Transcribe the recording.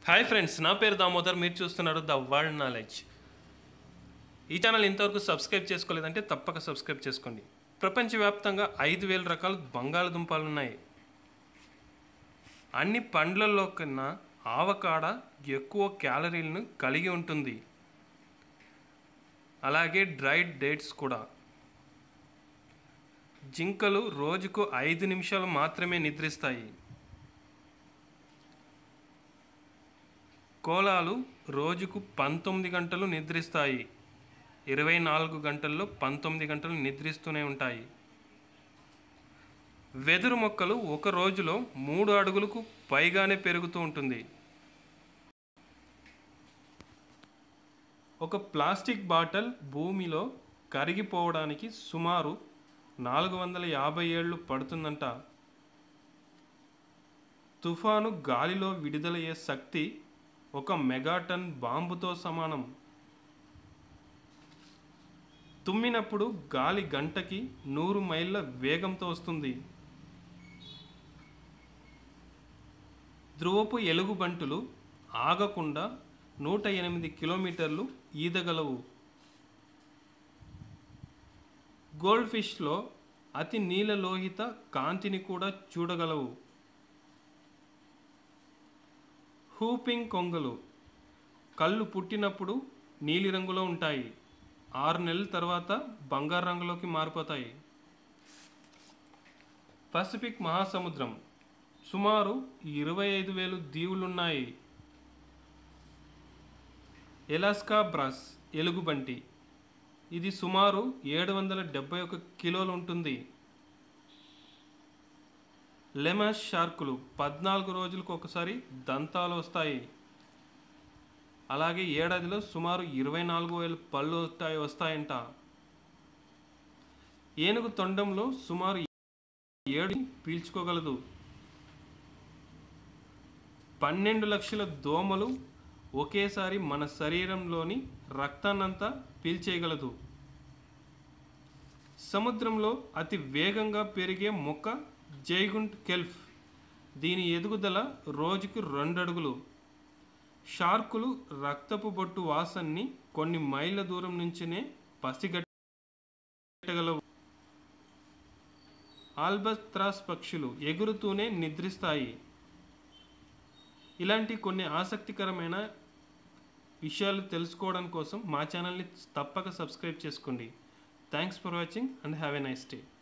hi friends నా పేరు దామోదర్ మీరు చూస్తున్నారు ద వరల్డ్ నాలెడ్జ్ ఈ ఛానల్ ఇంతవరకు సబ్స్క్రైబ్ చేసుకోలేదంటే తప్పక సబ్స్క్రైబ్ చేసుకోండి ప్రపంచవ్యాప్తంగా ఐదు వేల రకాల బంగాళదుంపలు ఉన్నాయి అన్ని పండ్లలో కన్నా ఆవకాడ ఎక్కువ క్యాలరీలను కలిగి ఉంటుంది అలాగే డ్రైడ్ డేట్స్ కూడా జింకలు రోజుకు ఐదు నిమిషాలు మాత్రమే నిద్రిస్తాయి కోలాలు రోజుకు పంతొమ్మిది గంటలు నిద్రిస్తాయి ఇరవై నాలుగు గంటల్లో పంతొమ్మిది గంటలు నిద్రిస్తూనే ఉంటాయి వెదురు మొక్కలు ఒక రోజులో మూడు అడుగులకు పైగానే పెరుగుతూ ఉంటుంది ఒక ప్లాస్టిక్ బాటిల్ భూమిలో కరిగిపోవడానికి సుమారు నాలుగు వందల యాభై ఏళ్ళు పడుతుందంట తుఫాను గాలిలో విడుదలయ్యే శక్తి ఒక మెగాటన్ బాంబుతో సమానం తుమ్మినప్పుడు గాలి గంటకి నూరు మైళ్ళ వేగంతో వస్తుంది ధ్రువపు ఎలుగుబంటులు ఆగకుండా నూట ఎనిమిది కిలోమీటర్లు ఈదగలవు గోల్డ్ ఫిష్లో అతి నీలలోహిత కాంతిని కూడా చూడగలవు హూపింగ్ కొంగలు కళ్ళు పుట్టినప్పుడు నీలిరంగులో ఉంటాయి ఆరు నెలల తర్వాత బంగారు రంగులోకి మారిపోతాయి పసిఫిక్ మహాసముద్రం సుమారు ఇరవై ఐదు వేలు దీవులున్నాయి ఎలాస్కా బ్రాస్ ఎలుగుబంటి ఇది సుమారు ఏడు వందల డెబ్బై ఒక కిలోలు ఉంటుంది లెమస్ షార్కులు పద్నాలుగు రోజులకు ఒకసారి దంతాలు వస్తాయి అలాగే ఏడాదిలో సుమారు ఇరవై నాలుగు వేల పళ్ళు వస్తాయి వస్తాయంట ఏనుగు తొండంలో సుమారు ఏడు పీల్చుకోగలదు పన్నెండు లక్షల దోమలు ఒకేసారి మన శరీరంలోని రక్తాన్నంతా పీల్చేయగలదు సముద్రంలో అతి వేగంగా పెరిగే మొక్క జైగుంట్ కెల్ఫ్ దీని ఎదుగుదల రోజుకు రెండు అడుగులు షార్కులు రక్తపు బొట్టు వాసన్ని కొన్ని మైళ్ళ దూరం నుంచినే పసిగట్టగలవు ఆల్బత్రాస్ పక్షులు ఎగురుతూనే నిద్రిస్తాయి ఇలాంటి కొన్ని ఆసక్తికరమైన విషయాలు తెలుసుకోవడం కోసం మా ఛానల్ని తప్పక సబ్స్క్రైబ్ చేసుకోండి thanks for watching and have a nice day